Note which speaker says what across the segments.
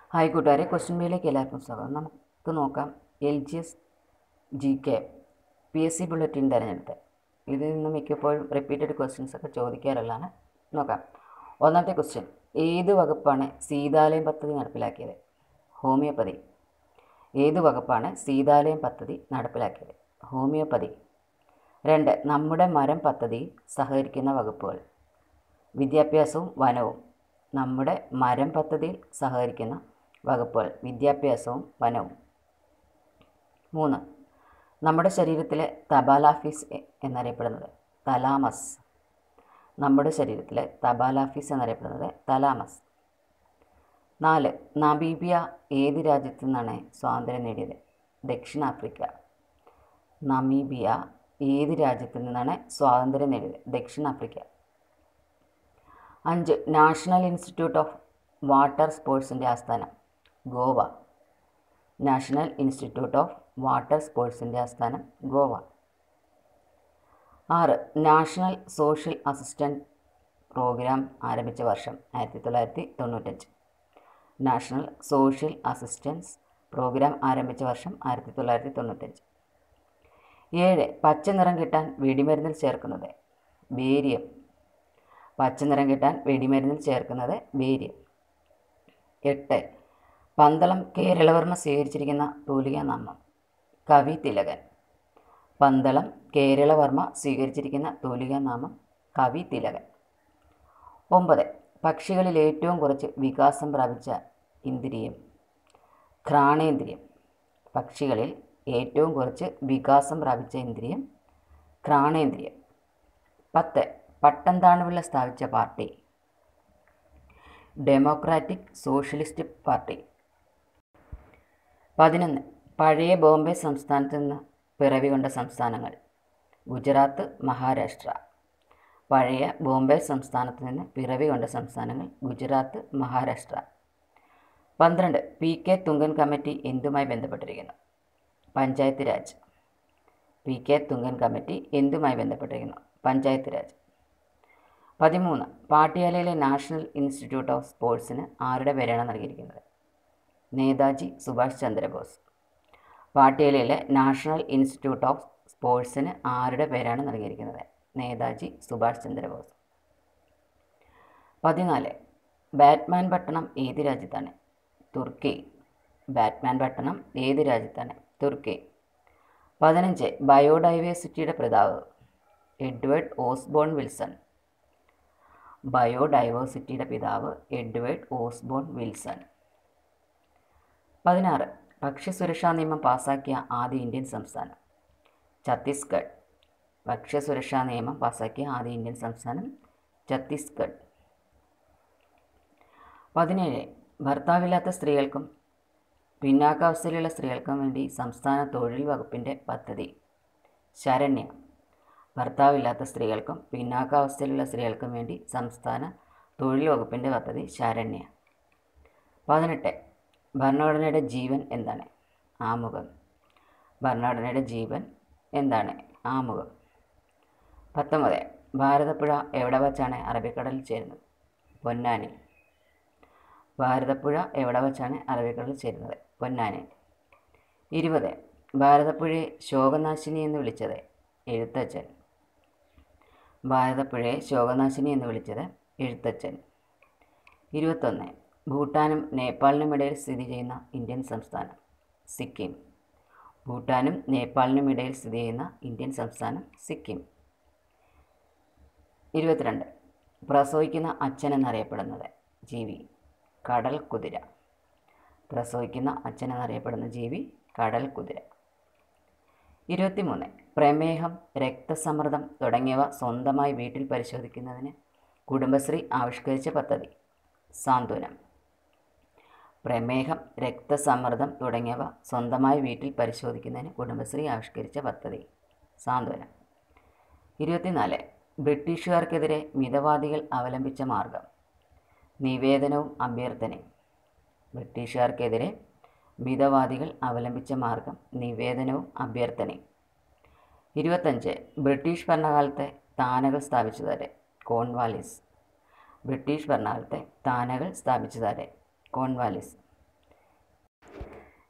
Speaker 1: hi കൂട്ടുകാരെ question ബിയിലേക്ക് എല്ലാവർക്കും സ്വാഗതം നമുക്ക് നോക്കാം L G S G K P S C bulletin തിരഞ്ഞെടുത്ത് ഇതിൽ നിന്ന് മിക്കപ്പോഴും റിപ്പീറ്റഡ് ക്വസ്റ്റ്യൻസ് ഒക്കെ ചോദിക്കാറുള്ളതാണ് നോക്കാം ഒന്നാമത്തെ ക്വസ്റ്റ്യൻ ഏത് വകുപ്പാണ് സീതാലയം പദ്ധതി നടപ്പിലാക്കിയത് ഹോമിയോപ്പതി ഏത് വകുപ്പാണ് സീതാലയം പദ്ധതി നടപ്പിലാക്കിയത് ഹോമിയോപ്പതി രണ്ട് നമ്മുടെ മരം പദ്ധതിയിൽ സഹകരിക്കുന്ന വകുപ്പുകൾ വിദ്യാഭ്യാസവും വനവും നമ്മുടെ മരം പദ്ധതിയിൽ സഹകരിക്കുന്ന വകുപ്പുകൾ വിദ്യാഭ്യാസവും വനവും മൂന്ന് നമ്മുടെ ശരീരത്തിലെ തപാലാഫീസ് എ- എന്നറിയപ്പെടുന്നത് തലാമസ് നമ്മുടെ ശരീരത്തിലെ തപാലാഫീസ് എന്നറിയപ്പെടുന്നത് തലാമസ് നാല് നമീബിയ ഏത് രാജ്യത്തു നിന്നാണ് സ്വാതന്ത്ര്യം നേടിയത് ദക്ഷിണാഫ്രിക്ക നമീബിയ ഏത് രാജ്യത്തു നിന്നാണ് സ്വാതന്ത്ര്യം നേടിയത് ദക്ഷിണാഫ്രിക്ക അഞ്ച് നാഷണൽ ഇൻസ്റ്റിറ്റ്യൂട്ട് ഓഫ് വാട്ടർ സ്പോർട്സിൻ്റെ ആസ്ഥാനം Goa national institute of water സ്പോർട്സിൻ്റെ ആസ്ഥാനം ഗോവ ആറ് നാഷണൽ സോഷ്യൽ അസിസ്റ്റൻറ്റ് പ്രോഗ്രാം ആരംഭിച്ച വർഷം ആയിരത്തി തൊള്ളായിരത്തി തൊണ്ണൂറ്റഞ്ച് നാഷണൽ സോഷ്യൽ അസിസ്റ്റൻസ് പ്രോഗ്രാം ആരംഭിച്ച വർഷം ആയിരത്തി തൊള്ളായിരത്തി തൊണ്ണൂറ്റഞ്ച് ഏഴ് പച്ച നിറം കിട്ടാൻ വെടിമരുന്നിൽ ചേർക്കുന്നത് ബേരിയം പച്ച നിറം കിട്ടാൻ വെടിമരുന്നിൽ ചേർക്കുന്നത് ബേരിയം എട്ട് പന്തളം കേരളവർമ്മ സ്വീകരിച്ചിരിക്കുന്ന തൂലികാനാമം കവി തിലകൻ പന്തളം കേരളവർമ്മ സ്വീകരിച്ചിരിക്കുന്ന തൂലികാനാമം കവി തിലകൻ ഒമ്പത് പക്ഷികളിൽ ഏറ്റവും കുറച്ച് വികാസം പ്രാപിച്ച ഇന്ദ്രിയം ഘ്രാണേന്ദ്രിയം പക്ഷികളിൽ ഏറ്റവും കുറച്ച് വികാസം പ്രാപിച്ച ഇന്ദ്രിയം ഘ്രാണേന്ദ്രിയം പത്ത് പട്ടം താണുപിള്ള സ്ഥാപിച്ച പാർട്ടി ഡെമോക്രാറ്റിക് സോഷ്യലിസ്റ്റ് പാർട്ടി പതിനൊന്ന് പഴയ ബോംബെ സംസ്ഥാനത്ത് നിന്ന് പിറവി കൊണ്ട സംസ്ഥാനങ്ങൾ ഗുജറാത്ത് മഹാരാഷ്ട്ര പഴയ ബോംബെ സംസ്ഥാനത്ത് നിന്ന് പിറവി കൊണ്ട സംസ്ഥാനങ്ങൾ ഗുജറാത്ത് മഹാരാഷ്ട്ര പന്ത്രണ്ട് പി കെ തുങ്കൻ കമ്മിറ്റി എന്തുമായി ബന്ധപ്പെട്ടിരിക്കുന്നു panchayat raj P K Thungon committee എന്തുമായി ബന്ധപ്പെട്ടിരിക്കുന്നു പഞ്ചായത്ത് രാജ് പതിമൂന്ന് പാട്യാലയിലെ നാഷണൽ ഇൻസ്റ്റിറ്റ്യൂട്ട് ഓഫ് സ്പോർട്സിന് ആരുടെ പേരാണ് നൽകിയിരിക്കുന്നത് നേതാജി സുഭാഷ് ചന്ദ്രബോസ് പാട്യാലയിലെ നാഷണൽ ഇൻസ്റ്റിറ്റ്യൂട്ട് ഓഫ് സ്പോർട്സിന് ആരുടെ പേരാണ് നൽകിയിരിക്കുന്നത് നേതാജി സുഭാഷ് ചന്ദ്രബോസ് പതിനാല് ബാറ്റ്മാൻ പട്ടണം ഏത് രാജ്യത്താണ് തുർക്കി ബാറ്റ്മാൻ പട്ടണം ഏത് രാജ്യത്താണ് തുർക്കി പതിനഞ്ച് ബയോഡൈവേഴ്സിറ്റിയുടെ പിതാവ് എഡ്വേർഡ് ഓസ്ബോൺ വിൽസൺ ബയോഡൈവേഴ്സിറ്റിയുടെ പിതാവ് എഡ്വേർഡ് ഓസ്ബോൺ വിൽസൺ പതിനാറ് ഭക്ഷ്യസുരക്ഷാ നിയമം പാസാക്കിയ ആദ്യ ഇന്ത്യൻ സംസ്ഥാനം ഛത്തീസ്ഗഡ് ഭക്ഷ്യസുരക്ഷാ നിയമം പാസാക്കിയ ആദ്യ ഇന്ത്യൻ സംസ്ഥാനം ഛത്തീസ്ഗഡ് പതിനേഴ് ഭർത്താവില്ലാത്ത സ്ത്രീകൾക്കും പിന്നാക്കാവസ്ഥയിലുള്ള സ്ത്രീകൾക്കും വേണ്ടി സംസ്ഥാന തൊഴിൽ വകുപ്പിൻ്റെ പദ്ധതി ശരണ്യ ഭർത്താവില്ലാത്ത സ്ത്രീകൾക്കും പിന്നാക്കാവസ്ഥയിലുള്ള സ്ത്രീകൾക്കും വേണ്ടി സംസ്ഥാന തൊഴിൽ വകുപ്പിൻ്റെ പദ്ധതി ശരണ്യ പതിനെട്ട് ഭരണഘടനയുടെ ജീവൻ എന്താണ് ആമുഖം ഭരണഘടനയുടെ ജീവൻ എന്താണ് ആമുഖം പത്തൊമ്പത് ഭാരതപ്പുഴ എവിടെ വച്ചാണ് അറബിക്കടലിൽ ചേരുന്നത് പൊന്നാനി ഭാരതപ്പുഴ എവിടെ വച്ചാണ് അറബിക്കടലിൽ ചേരുന്നത് പൊന്നാനി ഇരുപത് ഭാരതപ്പുഴയെ ശോകനാശിനി എന്ന് വിളിച്ചത് എഴുത്തച്ഛൻ ഭാരതപ്പുഴയെ ശോകനാശിനി എന്ന് വിളിച്ചത് എഴുത്തച്ഛൻ ഇരുപത്തൊന്ന് ഭൂട്ടാനും നേപ്പാളിനും ഇടയിൽ സ്ഥിതി ചെയ്യുന്ന ഇന്ത്യൻ സംസ്ഥാനം സിക്കിം ഭൂട്ടാനും നേപ്പാളിനും ഇടയിൽ സ്ഥിതി ചെയ്യുന്ന ഇന്ത്യൻ സംസ്ഥാനം സിക്കിം ഇരുപത്തിരണ്ട് പ്രസവിക്കുന്ന അച്ഛൻ എന്നറിയപ്പെടുന്നത് ജീവി കടൽ കുതിര പ്രസവിക്കുന്ന അച്ഛൻ എന്നറിയപ്പെടുന്ന ജീവി കടൽ കുതിര ഇരുപത്തിമൂന്ന് പ്രമേഹം രക്തസമ്മർദ്ദം തുടങ്ങിയവ സ്വന്തമായി വീട്ടിൽ പരിശോധിക്കുന്നതിന് കുടുംബശ്രീ ആവിഷ്കരിച്ച പദ്ധതി സാന്ത്വനം പ്രമേഹം രക്തസമ്മർദ്ദം തുടങ്ങിയവ സ്വന്തമായി വീട്ടിൽ പരിശോധിക്കുന്നതിന് കുടുംബശ്രീ ആവിഷ്കരിച്ച പദ്ധതി സാന്ത്വനം ഇരുപത്തിനാല് ബ്രിട്ടീഷുകാർക്കെതിരെ മിതവാദികൾ അവലംബിച്ച മാർഗം നിവേദനവും അഭ്യർത്ഥനയും ബ്രിട്ടീഷുകാർക്കെതിരെ മിതവാദികൾ അവലംബിച്ച മാർഗം നിവേദനവും അഭ്യർത്ഥനയും ഇരുപത്തഞ്ച് ബ്രിട്ടീഷ് ഭരണകാലത്തെ താനകൾ സ്ഥാപിച്ചതാരെ കോൺവാലിസ് ബ്രിട്ടീഷ് ഭരണകാലത്തെ താനകൾ സ്ഥാപിച്ചതാരെ കോൺവാലിസ്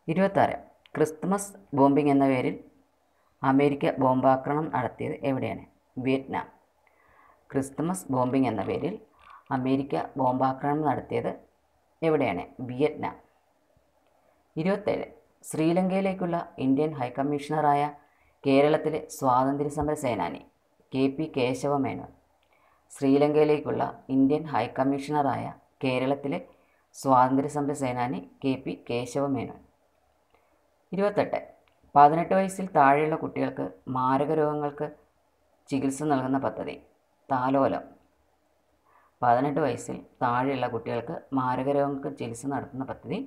Speaker 1: ഇരുപത്താറ് ക്രിസ്തുമസ് ബോംബിംഗ് എന്ന പേരിൽ അമേരിക്ക ബോംബാക്രമണം നടത്തിയത് എവിടെയാണ് വിയറ്റ്നാം ക്രിസ്തുമസ് ബോംബിംഗ് എന്ന പേരിൽ അമേരിക്ക ബോംബാക്രമണം നടത്തിയത് എവിടെയാണ് വിയറ്റ്നാം ഇരുപത്തേഴ് ശ്രീലങ്കയിലേക്കുള്ള ഇന്ത്യൻ ഹൈക്കമ്മീഷണറായ കേരളത്തിലെ സ്വാതന്ത്ര്യ സമര സേനാനി കെ പി കേശവമേനോൻ ശ്രീലങ്കയിലേക്കുള്ള ഇന്ത്യൻ ഹൈക്കമ്മീഷണറായ കേരളത്തിലെ സ്വാതന്ത്ര്യ സമര സേനാനി കെ പി കേശവമേനോൻ ഇരുപത്തെട്ട് പതിനെട്ട് വയസ്സിൽ താഴെയുള്ള കുട്ടികൾക്ക് മാരക രോഗങ്ങൾക്ക് ചികിത്സ നൽകുന്ന പദ്ധതി താലോലം പതിനെട്ട് വയസ്സിൽ താഴെയുള്ള കുട്ടികൾക്ക് മാരക രോഗങ്ങൾക്ക് ചികിത്സ നടത്തുന്ന പദ്ധതി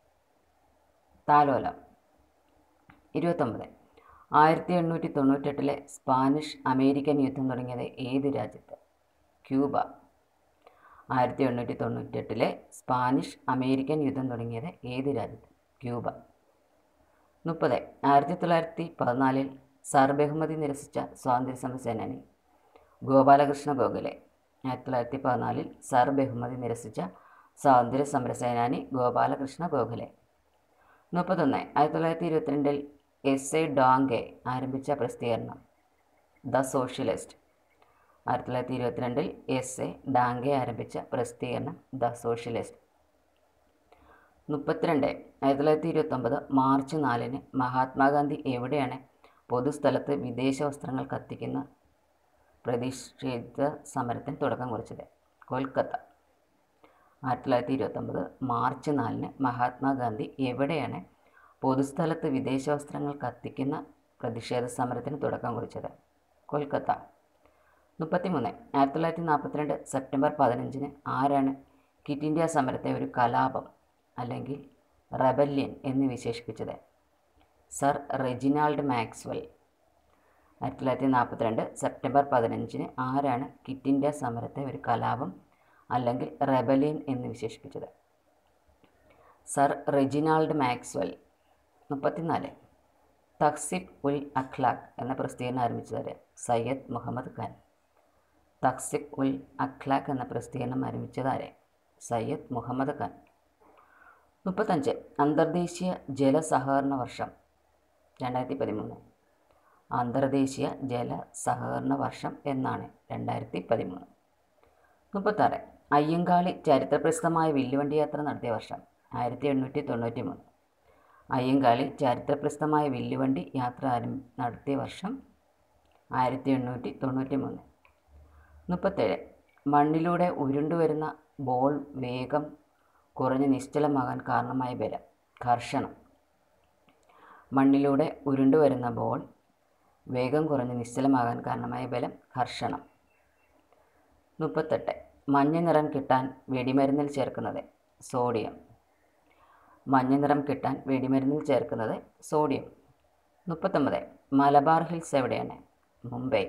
Speaker 1: താലോലം ഇരുപത്തൊമ്പത് ആയിരത്തി എണ്ണൂറ്റി തൊണ്ണൂറ്റെട്ടിലെ സ്പാനിഷ് അമേരിക്കൻ യുദ്ധം തുടങ്ങിയത് ഏത് രാജ്യത്ത് ക്യൂബ ആയിരത്തി എണ്ണൂറ്റി തൊണ്ണൂറ്റെട്ടിലെ സ്പാനിഷ് അമേരിക്കൻ യുദ്ധം തുടങ്ങിയത് ഏത് രാജ്യത്ത് ക്യൂബ മുപ്പത് ആയിരത്തി തൊള്ളായിരത്തി പതിനാലിൽ സർ ബഹുമതി നിരസിച്ച സ്വാതന്ത്ര്യ സമര സേനാനി ഗോപാലകൃഷ്ണ ഗോഖലെ ആയിരത്തി തൊള്ളായിരത്തി പതിനാലിൽ സർ ബഹുമതി നിരസിച്ച സ്വാതന്ത്ര്യ സമര സേനാനി ഗോപാലകൃഷ്ണ ഗോഖലെ മുപ്പത്തൊന്ന് ആയിരത്തി തൊള്ളായിരത്തി ഇരുപത്തിരണ്ടിൽ എസ് എ ഡോങ്കെ ആരംഭിച്ച പ്രസിദ്ധീകരണം ദ സോഷ്യലിസ്റ്റ് ആയിരത്തി തൊള്ളായിരത്തി ഇരുപത്തിരണ്ടിൽ എസ് എ ഡാങ്കെ ആരംഭിച്ച പ്രസിദ്ധീകരണം ദ സോഷ്യലിസ്റ്റ് മുപ്പത്തിരണ്ട് ആയിരത്തി തൊള്ളായിരത്തി ഇരുപത്തൊമ്പത് മാർച്ച് നാലിന് മഹാത്മാഗാന്ധി എവിടെയാണ് പൊതുസ്ഥലത്ത് വിദേശ വസ്ത്രങ്ങൾ കത്തിക്കുന്ന പ്രതിഷേധ സമരത്തിന് തുടക്കം കുറിച്ചത് കൊൽക്കത്ത ആയിരത്തി തൊള്ളായിരത്തി ഇരുപത്തൊമ്പത് മാർച്ച് നാലിന് മഹാത്മാഗാന്ധി എവിടെയാണ് പൊതുസ്ഥലത്ത് വിദേശ വസ്ത്രങ്ങൾ കത്തിക്കുന്ന പ്രതിഷേധ സമരത്തിന് തുടക്കം കുറിച്ചത് കൊൽക്കത്ത മുപ്പത്തിമൂന്ന് ആയിരത്തി തൊള്ളായിരത്തി നാൽപ്പത്തിരണ്ട് സെപ്റ്റംബർ പതിനഞ്ചിന് ആരാണ് ക്വിറ്റ് ഇന്ത്യ സമരത്തെ ഒരു കലാപം അല്ലെങ്കിൽ റെബല്യൻ എന്ന് വിശേഷിപ്പിച്ചത് സർ റെജിനാൾഡ് മാക്സ്വെൽ ആയിരത്തി തൊള്ളായിരത്തി നാൽപ്പത്തിരണ്ട് സെപ്റ്റംബർ പതിനഞ്ചിന് ആരാണ് ക്വിറ്റ് ഇന്ത്യ സമരത്തെ ഒരു കലാപം അല്ലെങ്കിൽ റെബലിയൻ എന്ന് വിശേഷിപ്പിച്ചത് സർ റെജിനാൾഡ് മാക്സ്വെൽ മുപ്പത്തിനാല് തക്സിബ് ഉൽ അഖ്ലാഖ് എന്ന പ്രസിദ്ധീകരണം ആരംഭിച്ചത് സയ്യദ് മുഹമ്മദ് ഖാൻ തക്സിബ് ഉൽ അഖ്ലാഖ് എന്ന പ്രസിദ്ധീകരണം ആരംഭിച്ചതാരെ സയ്യദ് മുഹമ്മദ് ഖാൻ മുപ്പത്തഞ്ച് അന്തർദേശീയ ജല സഹകരണ വർഷം രണ്ടായിരത്തി പതിമൂന്ന് അന്തർദേശീയ ജല സഹകരണ വർഷം എന്നാണ് രണ്ടായിരത്തി പതിമൂന്ന് മുപ്പത്താറ് അയ്യങ്കാളി ചരിത്രപ്രസിദ്ധമായ വില്ലുവണ്ടി യാത്ര നടത്തിയ വർഷം ആയിരത്തി എണ്ണൂറ്റി തൊണ്ണൂറ്റി മൂന്ന് അയ്യങ്കാളി ചരിത്രപ്രസിദ്ധമായ വില്ലുവണ്ടി യാത്ര ആരം നടത്തിയ വർഷം ആയിരത്തി എണ്ണൂറ്റി തൊണ്ണൂറ്റി മൂന്ന് മുപ്പത്തേഴ് മണ്ണിലൂടെ ഉരുണ്ടുവരുന്ന ബോൾ വേഗം കുറഞ്ഞ് നിശ്ചലമാകാൻ കാരണമായ ബലം ഘർഷണം മണ്ണിലൂടെ ഉരുണ്ടുവരുന്ന ബോൾ വേഗം കുറഞ്ഞ് നിശ്ചലമാകാൻ കാരണമായ ബലം ഘർഷണം മുപ്പത്തെട്ട് മഞ്ഞ നിറം കിട്ടാൻ വെടിമരുന്നിൽ ചേർക്കുന്നത് സോഡിയം മഞ്ഞ നിറം കിട്ടാൻ വെടിമരുന്നിൽ ചേർക്കുന്നത് സോഡിയം മുപ്പത്തൊമ്പത് മലബാർ ഹിൽസ് എവിടെയാണ് മുംബൈ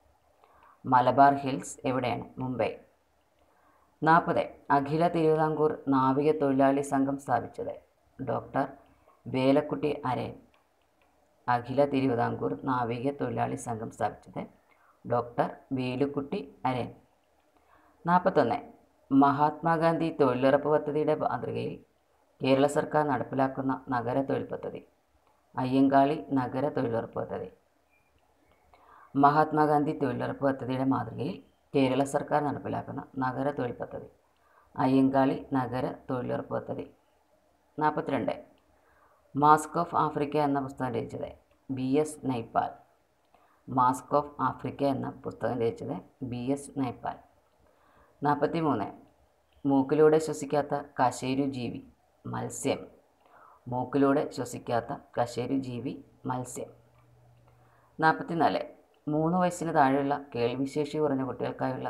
Speaker 1: മലബാർ ഹിൽസ് എവിടെയാണ് മുംബൈ നാൽപ്പത് അഖില തിരുവിതാംകൂർ നാവിക തൊഴിലാളി സംഘം സ്ഥാപിച്ചത് ഡോക്ടർ വേലക്കുട്ടി അരയൻ അഖില തിരുവിതാംകൂർ നാവിക തൊഴിലാളി സംഘം സ്ഥാപിച്ചത് ഡോക്ടർ വേലുക്കുട്ടി അരയൻ നാൽപ്പത്തൊന്ന് മഹാത്മാഗാന്ധി തൊഴിലുറപ്പ് പദ്ധതിയുടെ മാതൃകയിൽ കേരള സർക്കാർ നടപ്പിലാക്കുന്ന നഗര തൊഴിൽ പദ്ധതി അയ്യങ്കാളി നഗര തൊഴിലുറപ്പ് പദ്ധതി മഹാത്മാഗാന്ധി തൊഴിലുറപ്പ് പദ്ധതിയുടെ മാതൃകയിൽ കേരള സർക്കാർ നടപ്പിലാക്കുന്ന നഗര തൊഴിൽ പദ്ധതി അയ്യങ്കാളി നഗര തൊഴിലുറപ്പ് പദ്ധതി നാൽപ്പത്തിരണ്ട് മാസ്ക് ഓഫ് ആഫ്രിക്ക എന്ന പുസ്തകം രചിച്ചത് B S Naipaul mask of Africa എന്ന പുസ്തകം രചിച്ചത് ബി എസ് നൈപ്പാൽ നാൽപ്പത്തി മൂന്ന് മൂക്കിലൂടെ ശ്വസിക്കാത്ത കശേരു ജീവി മത്സ്യം മൂക്കിലൂടെ ശ്വസിക്കാത്ത കശേരു ജീവി മത്സ്യം നാൽപ്പത്തിനാല് മൂന്ന് വയസ്സിന് താഴെയുള്ള കേൾവിശേഷി കുറഞ്ഞ കുട്ടികൾക്കായുള്ള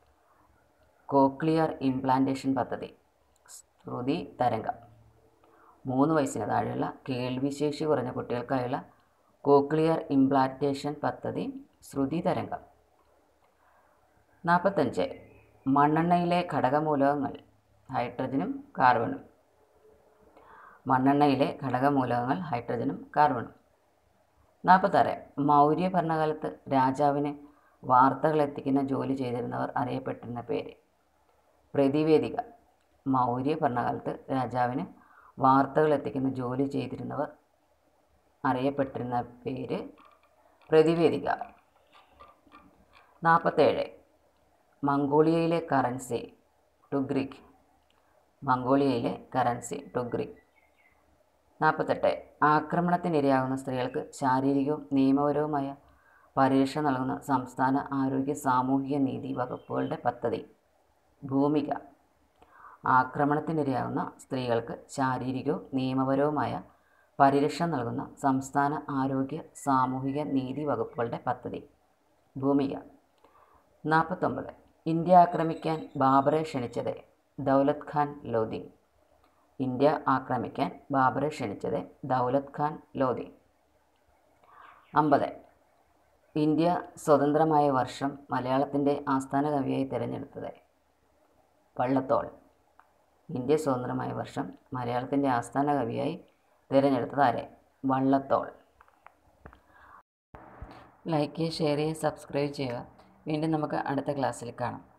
Speaker 1: കോക്ലിയർ ഇംപ്ലാന്റേഷൻ പദ്ധതി ശ്രുതി തരംഗം മൂന്ന് വയസ്സിന് താഴെയുള്ള കേൾവിശേഷി കുറഞ്ഞ കുട്ടികൾക്കായുള്ള കോക്ലിയർ ഇംപ്ലാന്റേഷൻ പദ്ധതി ശ്രുതി തരംഗം നാൽപ്പത്തഞ്ച് മണ്ണെണ്ണയിലെ ഘടകമൂലകങ്ങൾ ഹൈഡ്രജനും കാർബണും മണ്ണെണ്ണയിലെ ഘടകമൂലകങ്ങൾ ഹൈഡ്രജനും കാർബണും നാൽപ്പത്താറ് മൗര്യ ഭരണകാലത്ത് രാജാവിന് വാർത്തകൾ എത്തിക്കുന്ന ജോലി ചെയ്തിരുന്നവർ അറിയപ്പെട്ടിരുന്ന പേര് പ്രതിവേദിക മൗര്യ ഭരണകാലത്ത് രാജാവിന് വാർത്തകൾ എത്തിക്കുന്ന ജോലി ചെയ്തിരുന്നവർ അറിയപ്പെട്ടിരുന്ന പേര് പ്രതിവേദിക നാൽപ്പത്തേഴ് മംഗോളിയയിലെ കറൻസി ടുഗ്രിക് മംഗോളിയയിലെ കറൻസി ടുഗ്രിക് നാൽപ്പത്തെട്ട് ആക്രമണത്തിനിരയാകുന്ന സ്ത്രീകൾക്ക് ശാരീരികവും നിയമപരവുമായ പരിരക്ഷ നൽകുന്ന സംസ്ഥാന ആരോഗ്യ സാമൂഹിക നീതി വകുപ്പുകളുടെ പദ്ധതി ഭൂമിക ആക്രമണത്തിനിരയാകുന്ന സ്ത്രീകൾക്ക് ശാരീരികവും നിയമപരവുമായ പരിരക്ഷ നൽകുന്ന സംസ്ഥാന ആരോഗ്യ സാമൂഹിക നീതി വകുപ്പുകളുടെ പദ്ധതി ഭൂമിക നാൽപ്പത്തൊമ്പത് ഇന്ത്യ ആക്രമിക്കാൻ ബാബറെ ക്ഷണിച്ചത് ദൗലത് ഖാൻ ലോധി ഇന്ത്യ ആക്രമിക്കാൻ ബാബറെ ക്ഷണിച്ചത് ദൗലത് ഖാൻ ലോധി അമ്പത് ഇന്ത്യ സ്വതന്ത്രമായ വർഷം മലയാളത്തിൻ്റെ ആസ്ഥാന കവിയായി തിരഞ്ഞെടുത്തത് വള്ളത്തോൾ ഇന്ത്യ സ്വതന്ത്രമായ വർഷം മലയാളത്തിൻ്റെ ആസ്ഥാന കവിയായി തിരഞ്ഞെടുത്തത് ആരെ വള്ളത്തോൾ ലൈക്ക് ചെയ്യുക ഷെയർ ചെയ്യുക സബ്സ്ക്രൈബ് ചെയ്യുക വീണ്ടും നമുക്ക് അടുത്ത ക്ലാസ്സിൽ കാണാം